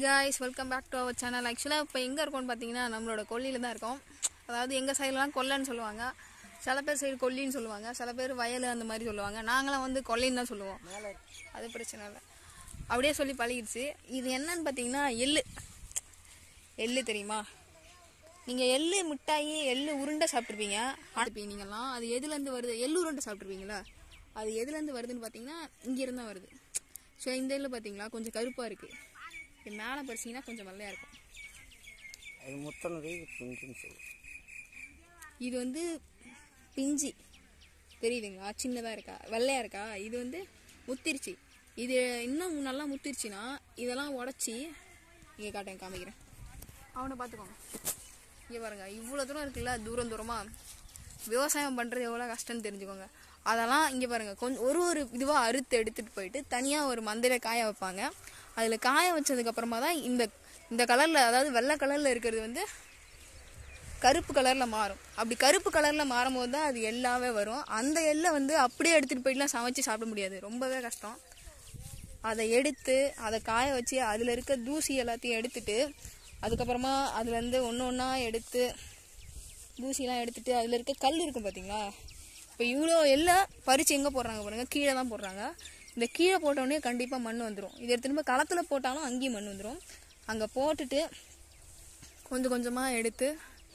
Guys welcome back to our channel ஆக்சுவலாக இப்போ எங்கே இருக்கோம்னு பார்த்தீங்கன்னா நம்மளோட கொல்லியில் தான் இருக்கோம் அதாவது எங்கள் சைட்லாம் கொல்லைன்னு சொல்லுவாங்க சில பேர் சைடு கொல்லின்னு சொல்லுவாங்க சில பேர் வயல் அந்த மாதிரி சொல்லுவாங்க நாங்களாம் வந்து கொல்லின்னு தான் சொல்லுவோம் அது பிரச்சனை இல்லை அப்படியே சொல்லி பழகிடுச்சு இது என்னன்னு பார்த்தீங்கன்னா எள்ளு எள்ளு தெரியுமா நீங்கள் எள்ளு மிட்டாயி எள்ளு உருண்டை சாப்பிட்ருப்பீங்க ஆடுப்பீங்க நீங்கள்லாம் அது எதுலேருந்து வருது எள்ளு உருண்டை சாப்பிட்ருப்பீங்களா அது எதுலேருந்து வருதுன்னு பார்த்தீங்கன்னா இங்கேருந்து தான் வருது ஸோ இந்த எள்ளு பார்த்தீங்களா கொஞ்சம் கருப்பாக இருக்குது இது மேலே பறிச்சிங்கன்னா கொஞ்சம் வெள்ளையாக இருக்கும் அது முத்தனது இது பிஞ்சுன்னு சொல்லுவோம் இது வந்து பிஞ்சி தெரியுதுங்களா சின்னதாக இருக்கா வெள்ளையாக இருக்கா இது வந்து முத்திருச்சு இது இன்னும் நல்லா முத்திருச்சுன்னா இதெல்லாம் உடச்சி இங்கே காட்டேன் காமிக்கிறேன் அவனை பார்த்துக்கோங்க இங்கே பாருங்க இவ்வளோ தூரம் இருக்குல்ல தூரம் தூரமாக விவசாயம் பண்ணுறது எவ்வளோ கஷ்டம்னு தெரிஞ்சுக்கோங்க அதெல்லாம் இங்கே பாருங்கள் கொஞ்சம் ஒரு ஒரு இதுவாக அறுத்து எடுத்துகிட்டு போயிட்டு தனியாக ஒரு மந்தையில் காய வைப்பாங்க அதில் காய வச்சதுக்கப்புறமா தான் இந்த இந்த கலரில் அதாவது வெள்ளை கலரில் இருக்கிறது வந்து கருப்பு கலரில் மாறும் அப்படி கருப்பு கலரில் மாறும்போது தான் அது எல்லாவே வரும் அந்த எல்லை வந்து அப்படியே எடுத்துகிட்டு போயிட்டுலாம் சமைச்சு சாப்பிட முடியாது ரொம்பவே கஷ்டம் அதை எடுத்து அதை காய வச்சு அதில் இருக்க தூசி எல்லாத்தையும் எடுத்துட்டு அதுக்கப்புறமா அதுலேருந்து ஒன்று ஒன்றா எடுத்து தூசிலாம் எடுத்துட்டு அதில் இருக்க கல் இருக்கும் பார்த்தீங்களா இப்போ இவ்வளோ எல்லாம் பறித்து எங்கே போடுறாங்க பாருங்கள் கீழே தான் போடுறாங்க இந்த கீழே போட்டோடனே கண்டிப்பாக மண் வந்துடும் இது எடுத்துகிட்டு போய் களத்தில் போட்டாலும் அங்கேயும் மண் வந்துடும் அங்கே போட்டுட்டு கொஞ்சம் கொஞ்சமாக எடுத்து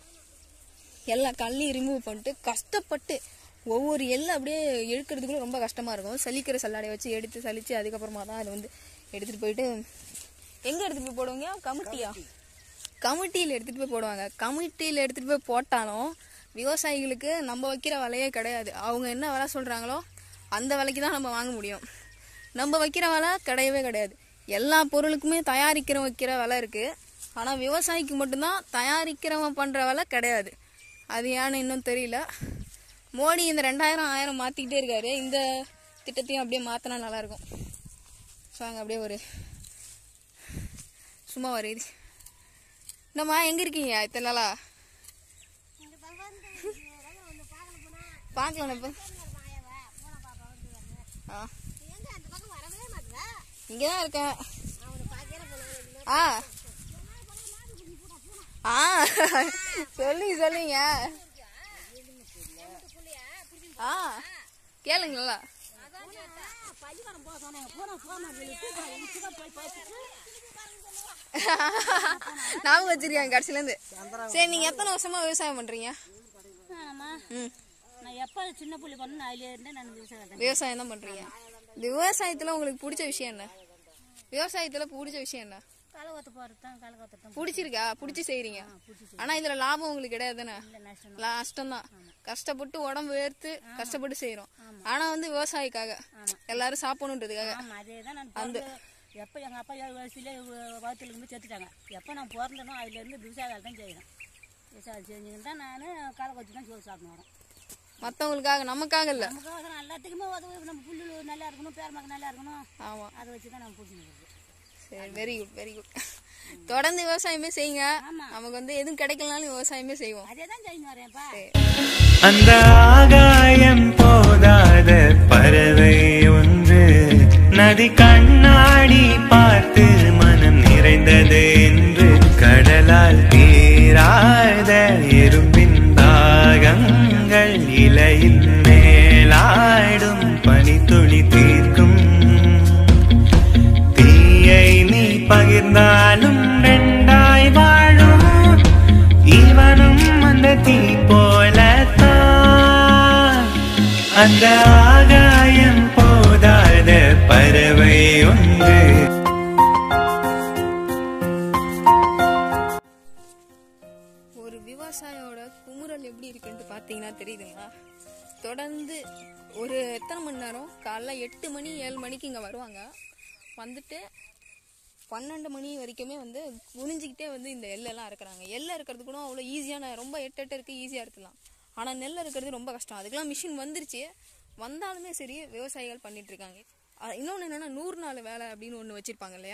எல்லா கல்லையும் ரிமூவ் பண்ணிட்டு கஷ்டப்பட்டு ஒவ்வொரு எல்லை அப்படியே இழுக்கிறதுக்குள்ள ரொம்ப கஷ்டமாக இருக்கும் சலிக்கிற சல்லாடையை வச்சு எடுத்து சலித்து அதுக்கப்புறமா தான் அதை வந்து எடுத்துகிட்டு போயிட்டு எங்கே எடுத்துகிட்டு போய் போடுவீங்க கமிட்டியா கமிட்டியில் எடுத்துகிட்டு போய் போடுவாங்க கமிட்டியில் எடுத்துகிட்டு போய் போட்டாலும் விவசாயிகளுக்கு நம்ம வைக்கிற விலையே கிடையாது அவங்க என்ன விலை சொல்கிறாங்களோ அந்த விலைக்கு தான் நம்ம வாங்க முடியும் நம்ம வைக்கிற விலை கிடையவே கிடையாது எல்லா பொருளுக்குமே தயாரிக்கிற வைக்கிற விலை இருக்குது ஆனால் விவசாயிக்கு மட்டும்தான் தயாரிக்கிறவன் பண்ணுற விலை கிடையாது அது ஏன்னு இன்னும் தெரியல மோடி இந்த ரெண்டாயிரம் ஆயிரம் மாற்றிக்கிட்டே இருக்காரு இந்த திட்டத்தையும் அப்படியே மாற்றினா நல்லாயிருக்கும் ஸோ அங்கே அப்படியே ஒரு சும்மா ஒரு இது என்னம்மா எங்கே இருக்கீங்க இத்தனை நாளா பார்க்கலாம் இப்போ ஆ இங்கே தான் இருக்கேன் ஆ ஆ சொல்லுங்க சொல்லுங்க ஆ கேளுங்களா ஞாபகம் வச்சிருக்காங்க கடைசிலேருந்து சரி நீங்க எத்தனை வருஷமா விவசாயம் பண்றீங்க ஆமா ம் நான் எப்போ சின்ன புள்ளி பண்ணணும் அதுல இருந்தே நான் விவசாயம் தான் விவசாயம் தான் பண்றீங்க இந்த விவசாயத்துல உங்களுக்கு பிடிச்ச விஷயம் என்ன விவசாயத்துல பிடிச்ச விஷயம் என்ன களை கொத்த போகிறது தான் களை கொத்த தான் பிடிச்சிருக்கா பிடிச்சி செய்றீங்க ஆனா இதுல லாபம் உங்களுக்கு கிடையாது தானே நஷ்டம் நஷ்டம் தான் கஷ்டப்பட்டு உடம்பு வேர்த்து கஷ்டப்பட்டு செய்றோம் ஆனா வந்து விவசாயிக்காக எல்லாரும் சாப்பிடணுன்றதுக்காக ஆமாம் அதே தான் நான் பிறந்து எப்போ எங்கள் அப்பா ஏழு வயசுல வகுத்துல இருந்து செத்துட்டாங்க எப்போ நான் பிறந்தனோ அதுலேருந்து விவசாய வேலை தான் செய்யணும் விவசாயம் செஞ்சுக்கிட்டு தான் நான் களை கொத்தி தான் சோறு சாப்பிட்டு வரேன் மத்தவங்களுக்காக நமக்காக இல்ல நமக்கு எல்லாத்துக்குமே உதவி நம்ம புல்லு நல்லா இருக்கணும் பேர் மகன் நல்லா இருக்கணும் ஆமா அதை வச்சு தான் நம்ம பிடிச்சிட்டு சரி வெரி குட் வெரி குட் தொடர்ந்து விவசாயமே செய்யுங்க ஆமா. நமக்கு வந்து எதுவும் கிடைக்கலனாலும் விவசாயமே செய்வோம் அதே தான் செஞ்சு வரேன்ப்பா அந்த ஆகாயம் போதாத பறவை ஒன்று நதி கண்ணாடி பார்த்து மனம் நிறைந்தது என்று கடலால் தீராத எறும்பின் தாகங்கள் இலையின் மேலாடும் பனித்துளி தீர்க்கும் தீயை நீ பகிர்ந்தாலும் ரெண்டாய் வாழும் இவனும் அந்த தீ போலத்தான் அந்த ஆகாயம் போதாத பறவை ஒன்று ஒரு விவசாயியோட குமுறல் எப்படி இருக்குன்ட்டு பார்த்தீங்கன்னா தெரியுதுங்களா தொடர்ந்து ஒரு எத்தனை மணி நேரம் காலைல எட்டு மணி ஏழு மணிக்கு இங்கே வருவாங்க வந்துட்டு பன்னெண்டு மணி வரைக்குமே வந்து குனிஞ்சிக்கிட்டே வந்து இந்த எள்ளெல்லாம் அறுக்குறாங்க எள்ளை இருக்கிறது கூட அவ்வளோ ஈஸியான ரொம்ப எட்டு எட்டு இருக்குது ஈஸியாக இருக்கலாம் ஆனால் நெல் இருக்கிறது ரொம்ப கஷ்டம் அதுக்கெல்லாம் மிஷின் வந்துருச்சு வந்தாலுமே சரி விவசாயிகள் பண்ணிட்டு இருக்காங்க அஹ் இன்னொன்று என்னென்னா நூறு நாள் வேலை அப்படின்னு ஒன்று வச்சுருப்பாங்க இல்லையா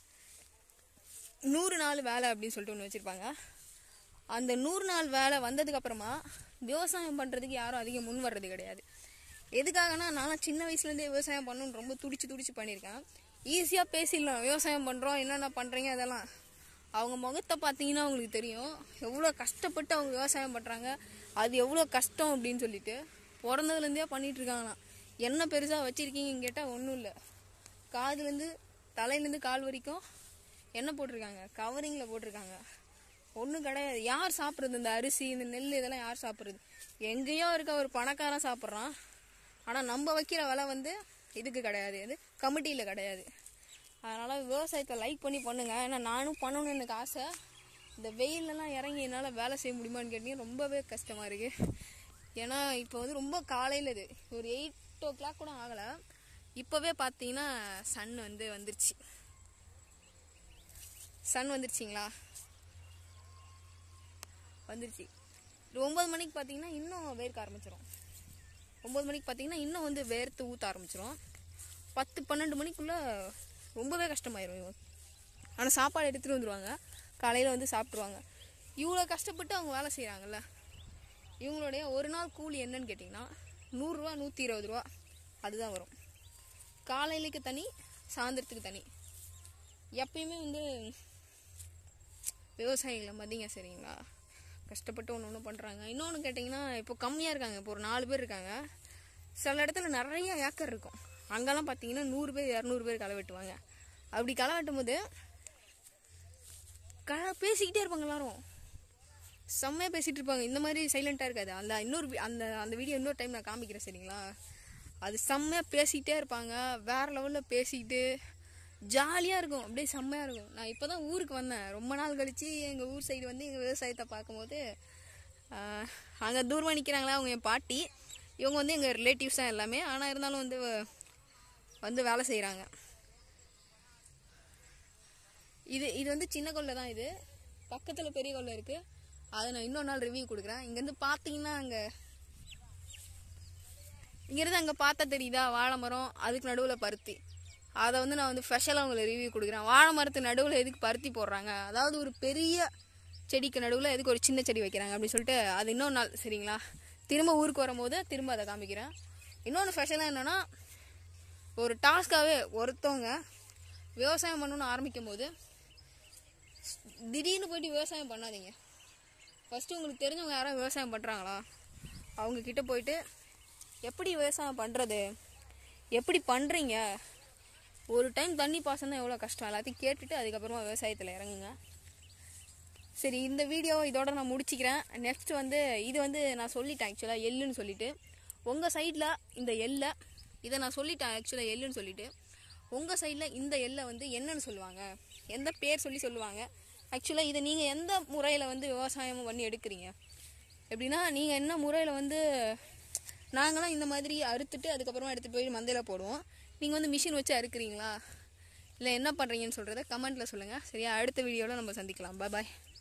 நூறு நாள் வேலை அப்படின்னு சொல்லிட்டு ஒன்று வச்சுருப்பாங்க அந்த நூறு நாள் வேலை வந்ததுக்கு அப்புறமா விவசாயம் பண்ணுறதுக்கு யாரும் அதிகம் முன் வர்றது கிடையாது எதுக்காகனா நான் சின்ன வயசுலேருந்தே விவசாயம் பண்ணணும்னு ரொம்ப துடிச்சு துடிச்சு பண்ணியிருக்கேன் ஈஸியாக பேசிடலாம் விவசாயம் பண்ணுறோம் என்னென்ன பண்ணுறீங்க அதெல்லாம் அவங்க முகத்தை பார்த்தீங்கன்னா அவங்களுக்கு தெரியும் எவ்வளோ கஷ்டப்பட்டு அவங்க விவசாயம் பண்ணுறாங்க அது எவ்வளோ கஷ்டம் அப்படின்னு சொல்லிட்டு பிறந்ததுலேருந்தே பண்ணிட்டு இருக்காங்களாம் என்ன பெருசாக வச்சுருக்கீங்கன்னு கேட்டால் ஒன்றும் இல்லை காதுலேருந்து தலையிலேருந்து கால் வரைக்கும் என்ன போட்டிருக்காங்க கவரிங்கில் போட்டிருக்காங்க ஒன்றும் கிடையாது யார் சாப்பிட்றது இந்த அரிசி இந்த நெல் இதெல்லாம் யார் சாப்பிட்றது எங்கேயோ இருக்க ஒரு பணக்காரன் சாப்பிட்றான் ஆனால் நம்ம வைக்கிற விலை வந்து இதுக்கு கிடையாது இது கமிட்டியில் கிடையாது அதனால் விவசாயத்தை லைக் பண்ணி பண்ணுங்க ஏன்னா நானும் பண்ணணும்னு எனக்கு ஆசை இந்த வெயிலெல்லாம் இறங்கி என்னால் வேலை செய்ய முடியுமான்னு கேட்டீங்க ரொம்பவே கஷ்டமாக இருக்குது ஏன்னா இப்போ வந்து ரொம்ப காலையில் இது ஒரு எயிட் ஓ கிளாக் கூட ஆகலை இப்போவே பார்த்தீங்கன்னா சன் வந்து வந்துருச்சு சன் வந்துருச்சிங்களா வந்துருச்சு ஒரு ஒம்பது மணிக்கு பார்த்தீங்கன்னா இன்னும் வேர்க்க ஆரம்பிச்சிடும் ஒம்பது மணிக்கு பார்த்தீங்கன்னா இன்னும் வந்து வேர்த்து ஊற்ற ஆரம்பிச்சிடும் பத்து பன்னெண்டு மணிக்குள்ளே ரொம்பவே கஷ்டமாயிரும் இவங்க ஆனால் சாப்பாடு எடுத்துகிட்டு வந்துடுவாங்க காலையில் வந்து சாப்பிட்ருவாங்க இவ்வளோ கஷ்டப்பட்டு அவங்க வேலை செய்கிறாங்கல்ல இவங்களுடைய ஒரு நாள் கூலி என்னன்னு கேட்டிங்கன்னா நூறுரூவா நூற்றி இருபது ரூபா அதுதான் வரும் காலையிலுக்கு தனி சாயந்தரத்துக்கு தனி எப்பயுமே வந்து விவசாயிகளை மதிங்க சரிங்களா கஷ்டப்பட்டு ஒன்று ஒன்று பண்ணுறாங்க இன்னொன்று கேட்டிங்கன்னா இப்போ கம்மியாக இருக்காங்க இப்போ ஒரு நாலு பேர் இருக்காங்க சில இடத்துல நிறைய ஏக்கர் இருக்கும் அங்கெல்லாம் பார்த்தீங்கன்னா நூறு பேர் இரநூறு பேர் களை வெட்டுவாங்க அப்படி களை வெட்டும் போது களை பேசிக்கிட்டே இருப்பாங்க எல்லாரும் செம்மையாக பேசிகிட்டு இருப்பாங்க இந்த மாதிரி சைலண்ட்டாக இருக்காது அந்த இன்னொரு வி- அந்த அந்த வீடியோ இன்னொரு டைம் நான் காமிக்கிறேன் சரிங்களா அது செம்மையாக பேசிக்கிட்டே இருப்பாங்க வேறு லெவலில் பேசிக்கிட்டு ஜாலியாக இருக்கும் அப்படியே செம்மையாக இருக்கும் நான் இப்போ தான் ஊருக்கு வந்தேன் ரொம்ப நாள் கழித்து எங்கள் ஊர் சைடு வந்து எங்கள் விவசாயத்தை பார்க்கும்போது அங்கே தூரமாக நிற்கிறாங்களா அவங்க என் பாட்டி இவங்க வந்து எங்கள் ரிலேட்டிவ்ஸ் தான் எல்லாமே ஆனால் இருந்தாலும் வந்து வந்து வேலை செய்கிறாங்க இது இது வந்து சின்ன கொல்லை தான் இது பக்கத்தில் பெரிய கொல்லை இருக்குது அதை நான் இன்னொரு நாள் ரிவ்யூ கொடுக்குறேன் இங்கேருந்து பார்த்தீங்கன்னா அங்கே இங்கேருந்து அங்கே பார்த்தா தெரியுதா வாழை மரம் அதுக்கு நடுவில் பருத்தி அதை வந்து நான் வந்து ஸ்பெஷலாக உங்களுக்கு ரிவ்யூ கொடுக்குறேன் வாழை மரத்து நடுவில் எதுக்கு பருத்தி போடுறாங்க அதாவது ஒரு பெரிய செடிக்கு நடுவில் எதுக்கு ஒரு சின்ன செடி வைக்கிறாங்க அப்படின்னு சொல்லிட்டு அது இன்னொரு நாள் சரிங்களா திரும்ப ஊருக்கு வரும்போது திரும்ப அதை காமிக்கிறேன் இன்னொன்று ஸ்பெஷலாக என்னென்னா ஒரு டாஸ்க்காகவே ஒருத்தவங்க விவசாயம் பண்ணணும்னு ஆரம்பிக்கும் போது திடீர்னு போயிட்டு விவசாயம் பண்ணாதீங்க ஃபஸ்ட்டு உங்களுக்கு தெரிஞ்சவங்க யாராவது விவசாயம் பண்ணுறாங்களா அவங்க கிட்ட போயிட்டு எப்படி விவசாயம் பண்ணுறது எப்படி பண்ணுறீங்க ஒரு டைம் தண்ணி பாசனம் எவ்வளோ கஷ்டம் எல்லாத்தையும் கேட்டுட்டு அதுக்கப்புறமா விவசாயத்தில் இறங்குங்க சரி இந்த வீடியோ இதோட நான் முடிச்சிக்கிறேன் நெக்ஸ்ட் வந்து இது வந்து நான் சொல்லிட்டேன் ஆக்சுவலாக எள்ளுன்னு சொல்லிட்டு உங்கள் சைடில் இந்த எல்லை இதை நான் சொல்லிட்டேன் ஆக்சுவலாக எள்ளுன்னு சொல்லிட்டு உங்கள் சைடில் இந்த எல்லை வந்து என்னன்னு சொல்லுவாங்க எந்த பேர் சொல்லி சொல்லுவாங்க ஆக்சுவலாக இதை நீங்கள் எந்த முறையில் வந்து விவசாயம் பண்ணி எடுக்கிறீங்க எப்படின்னா நீங்கள் என்ன முறையில் வந்து நாங்களாம் இந்த மாதிரி அறுத்துட்டு அதுக்கப்புறமா எடுத்துகிட்டு போய் மந்தையில் போடுவோம் நீங்கள் வந்து மிஷின் வச்சு அறுக்குறீங்களா இல்லை என்ன பண்ணுறீங்கன்னு சொல்கிறத கமெண்ட்டில் சொல்லுங்கள் சரியா அடுத்த வீடியோவில் நம்ம சந்திக்கலாம் பாய்